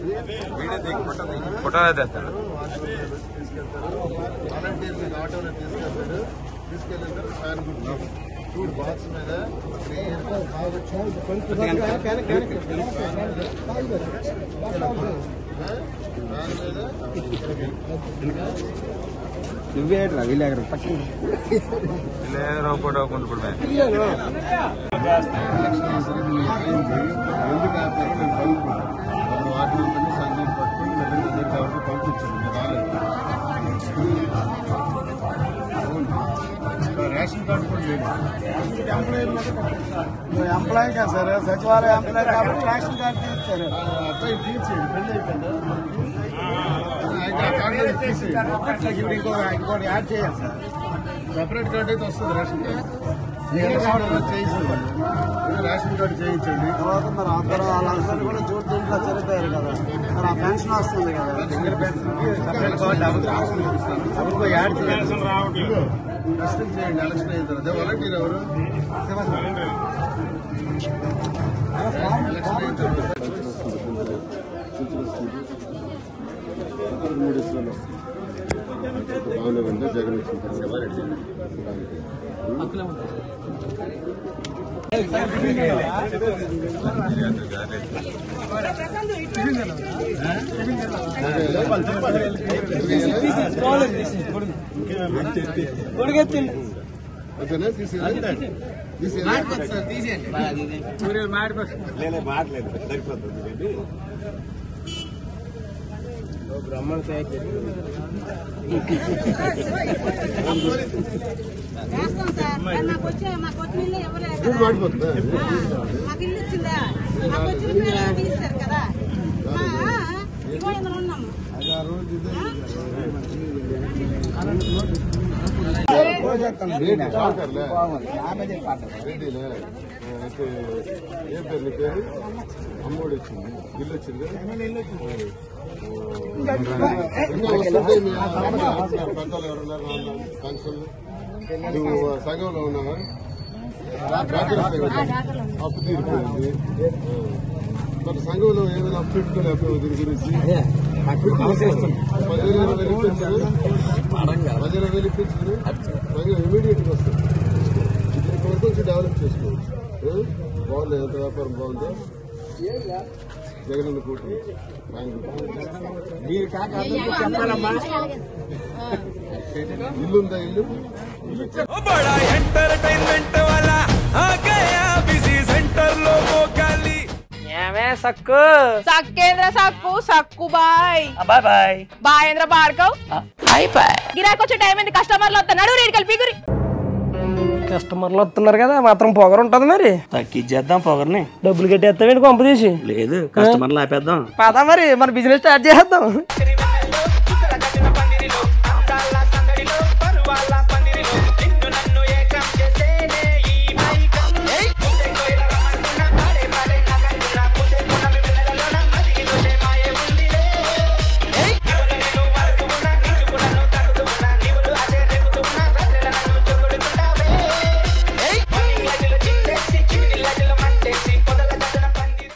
ఫోటోలు తెస్తాడు తీసుకెళ్తారు వాలంటీర్ మీద ఆటోలో తీసుకెళ్తాడు తీసుకెళ్ళిన తర్వాత ఫ్యాన్ గుర్తు చూడు బాక్స్ మీద నువ్వేట్రా వీళ్ళు పక్కన లేదు ఫోటో కొంటుప్పుడు ఎందుకు ఆపారు నేను కనుక్కున్నాను అప్పుడు వాటి నుండి సంజయ్ పట్టుకుని మెల్లగా దగ్గరికి ఎవరికి పంపించాను మీరు రాలేదు అవును. రేషన్ కార్డు కూడా లేదు ఎంప్లాయీ కదా సార్ సచివాలయ ఎంప్లాయీ కాబట్టి రేషన్ కార్డు తీస్తారు ఆ అబ్బాయి తీసేయండి పెళ్లి అయిపోయిందా అయితే ఆ కార్డు తీసేయండి ఇప్పుడు ఇంకో ఇంకోటి యాడ్ చేయాలి సార్ సపరేట్ కార్డు అయితే వస్తుంది రేషన్ కార్డు ఎలక్షన్ వల్ల చేయిస్తుంది రేషన్ కార్డు చేయించండి తర్వాత మరి అందరూ వాళ్ళందరూ కూడా చూడు దీంట్లో చనిపోయారు కదా మరి ఆ పెన్షన్ వస్తుంది కదా సింగిల్ పెన్షన్ సపరేట్ కార్డు అప్పుడు యాడ్ చేయాలి టెస్టింగ్ చేయండి ఎలక్షన్ అయిన తర్వాత వాలంటీర్ ఎవరు ఎలక్షన్ అయిన తర్వాత మూడు ఇస్తున్నాం బాగానే ఉంది జగన్ ఇచ్చిన ఓకేనా తీసేయాలి తీసేయాలి వేస్తాం సార్ మరి మాకు వచ్చే మాకు వచ్చిన ఇల్లు ఎవరే ఇప్పుడు కదా మాడిపోతుందా ఆ, మాకు ఇల్లు ఇచ్చిందా మాకు వచ్చిన పిల్లలు తీస్తారు కదా ఆ, ఇగో ఇందులో ఉన్నాము రేటు చాకర్లే రెడీలే అయితే ఏ పేరు నీ పేరు అమ్మోడు వచ్చింది ఇల్లు వచ్చింది ఇంకా వస్తుంది మీ పెద్దలు ఎవరున్నారు ఫంక్షన్ నువ్వు సగంలో ఉన్నావా అప్పు తీరిపోయింది మరి సంఘంలో ఏమైనా అప్పు పెట్టుకోలేకపోయావు దీని గురించి పదివేలు ఇరవై వేలు ఇప్పించారు పదివేల వేలు ఇప్పించారు సంఘం ఇమీడియట్ గా వస్తుంది దీని కొరకు కొంచెం డెవలప్ చేసుకోవచ్చు ఆ? బాగుంది ఎంత వ్యాపారం బాగుందో జగన్ కూటమి ఇల్లుందా ఇల్లు बड़ा एंटरटेनमेंट वाला आ गया बिजी सेंटर लोगों का ली ఏమే సక్కు సక్కేంద్ర సక్కు సక్కు బాయ్ బాయ్ బాయ్ బాయేంద్ర భార్గవ్ బాయ్ బాయ్ గిరాకి వచ్చే టైం ఏంది కస్టమర్లు వస్తున్నాడు రేడికి వెళ్ళి పిగురి కస్టమర్లు వస్తున్నారు కదా మాత్రం పొగరు ఉంటది మరి తగ్గించేద్దాం పొగర్ని డబ్బులు కట్టేస్తామేంటి కొంప తీసి లేదు కస్టమర్లు ఆపేద్దాం పదా మరి మన బిజినెస్ స్టార్ట్ చేద్దాం